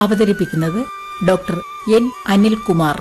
അവതരിപ്പിക്കുന്നത് doctor N Anilkumar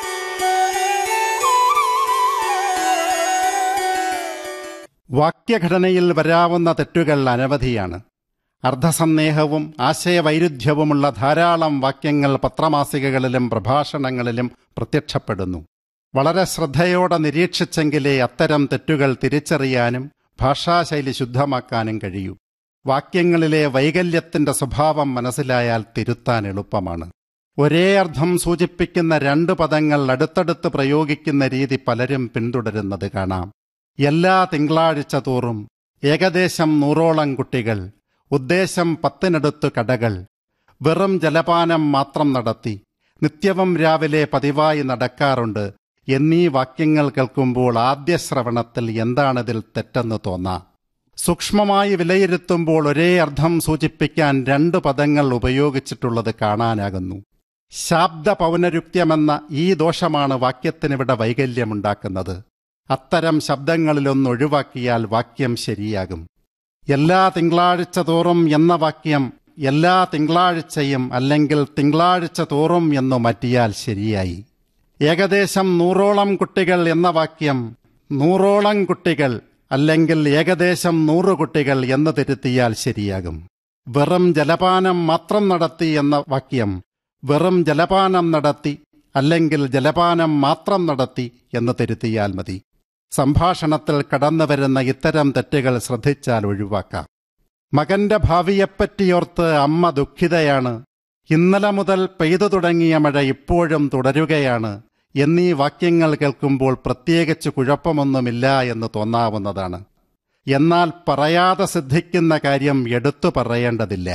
വാക്യഘടനയിൽ വരാവുന്ന തെറ്റുകൾ അനവധിയാണ് അർദ്ധസന്ദേഹവും ആശയവൈരുദ്ധ്യവുമുള്ള ധാരാളം വാക്യങ്ങൾ പത്രമാസികകളിലും പ്രഭാഷണങ്ങളിലും പ്രത്യക്ഷപ്പെടുന്നു വളരെ ശ്രദ്ധയോടെ നിരീക്ഷിച്ചെങ്കിലേ അത്തരം തെറ്റുകൾ തിരിച്ചറിയാനും ഭാഷാശൈലി ശുദ്ധമാക്കാനും കഴിയൂ വാക്യങ്ങളിലെ വൈകല്യത്തിന്റെ സ്വഭാവം മനസ്സിലായാൽ തിരുത്താൻ എളുപ്പമാണ് ഒരേ അർത്ഥം സൂചിപ്പിക്കുന്ന രണ്ട് പദങ്ങൾ അടുത്തടുത്ത് പ്രയോഗിക്കുന്ന രീതി പലരും പിന്തുടരുന്നത് കാണാം എല്ലാ തിങ്കളാഴ്ച തോറും ഏകദേശം നൂറോളം കുട്ടികൾ ഉദ്ദേശം പത്തിനടുത്ത് കടകൾ വെറും ജലപാനം മാത്രം നടത്തി നിത്യവും രാവിലെ പതിവായി നടക്കാറുണ്ട് എന്നീ വാക്യങ്ങൾ കേൾക്കുമ്പോൾ ആദ്യ ശ്രവണത്തിൽ എന്താണിതിൽ തെറ്റെന്ന് തോന്നാം സൂക്ഷ്മമായി വിലയിരുത്തുമ്പോൾ ഒരേ അർത്ഥം സൂചിപ്പിക്കാൻ രണ്ട് പദങ്ങൾ ഉപയോഗിച്ചിട്ടുള്ളത് കാണാനാകുന്നു ശാബ്ദ പൗനരുക്ത്യമെന്ന ഈ ദോഷമാണ് വാക്യത്തിനിവിടെ വൈകല്യമുണ്ടാക്കുന്നത് അത്തരം ശബ്ദങ്ങളിലൊന്ന് ഒഴിവാക്കിയാൽ വാക്യം ശരിയാകും എല്ലാ തിങ്കളാഴ്ച തോറും എന്ന വാക്യം എല്ലാ തിങ്കളാഴ്ചയും അല്ലെങ്കിൽ തിങ്കളാഴ്ച തോറും എന്നു മാറ്റിയാൽ ശരിയായി ഏകദേശം നൂറോളം കുട്ടികൾ എന്ന വാക്യം നൂറോളം കുട്ടികൾ അല്ലെങ്കിൽ ഏകദേശം നൂറ് കുട്ടികൾ എന്ന് തിരുത്തിയാൽ ശരിയാകും വെറും ജലപാനം മാത്രം നടത്തി എന്ന വാക്യം വെറും ജലപാനം നടത്തി അല്ലെങ്കിൽ ജലപാനം മാത്രം നടത്തി എന്ന് തിരുത്തിയാൽ മതി സംഭാഷണത്തിൽ കടന്നുവരുന്ന ഇത്തരം തെറ്റുകൾ ശ്രദ്ധിച്ചാൽ ഒഴിവാക്കാം മകന്റെ ഭാവിയെപ്പറ്റിയോർത്ത് അമ്മ ദുഃഖിതയാണ് ഇന്നലെ മുതൽ പെയ്തു തുടങ്ങിയ മഴ ഇപ്പോഴും തുടരുകയാണ് എന്നീ വാക്യങ്ങൾ കേൾക്കുമ്പോൾ പ്രത്യേകിച്ച് കുഴപ്പമൊന്നുമില്ല എന്ന് തോന്നാവുന്നതാണ് എന്നാൽ പറയാതെ സിദ്ധിക്കുന്ന കാര്യം എടുത്തു പറയേണ്ടതില്ല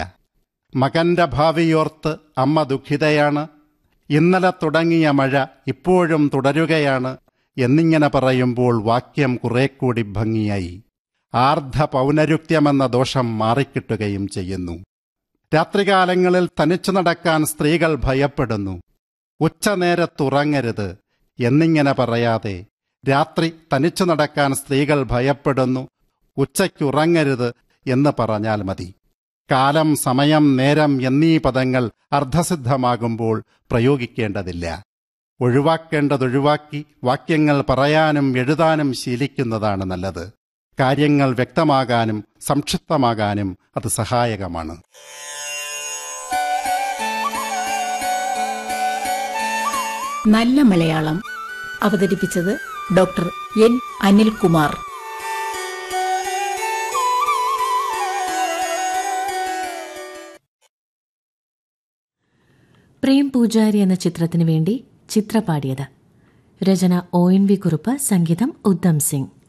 മകന്റെ ഭാവിയോർത്ത് അമ്മ ദുഃഖിതയാണ് ഇന്നലെ തുടങ്ങിയ മഴ ഇപ്പോഴും തുടരുകയാണ് എന്നിങ്ങനെ പറയുമ്പോൾ വാക്യം കുറെ കൂടി ഭംഗിയായി ആർദ്ധ പൗനരുക്ത്യമെന്ന ദോഷം മാറിക്കിട്ടുകയും ചെയ്യുന്നു രാത്രികാലങ്ങളിൽ തനിച്ചു നടക്കാൻ സ്ത്രീകൾ ഭയപ്പെടുന്നു ഉച്ചനേരത്തുറങ്ങരുത് എന്നിങ്ങനെ പറയാതെ രാത്രി തനിച്ചു നടക്കാൻ സ്ത്രീകൾ ഭയപ്പെടുന്നു ഉച്ചയ്ക്കുറങ്ങരുത് എന്ന് പറഞ്ഞാൽ മതി കാലം സമയം നേരം എന്നീ പദങ്ങൾ അർദ്ധസിദ്ധമാകുമ്പോൾ പ്രയോഗിക്കേണ്ടതില്ല ഒഴിവാക്കേണ്ടതൊഴിവാക്കി വാക്യങ്ങൾ പറയാനും എഴുതാനും ശീലിക്കുന്നതാണ് നല്ലത് കാര്യങ്ങൾ വ്യക്തമാകാനും സംക്ഷിപ്തമാകാനും അത് സഹായകമാണ് നല്ല മലയാളം അവതരിപ്പിച്ചത് ഡോക്ടർ എൻ അനിൽകുമാർ പ്രേം പൂജാരി എന്ന ചിത്രത്തിനു വേണ്ടി ചിത്ര പാടിയത് രചന ഒ എൻ വി കുറുപ്പ് സംഗീതം ഉദ്ധം സിംഗ്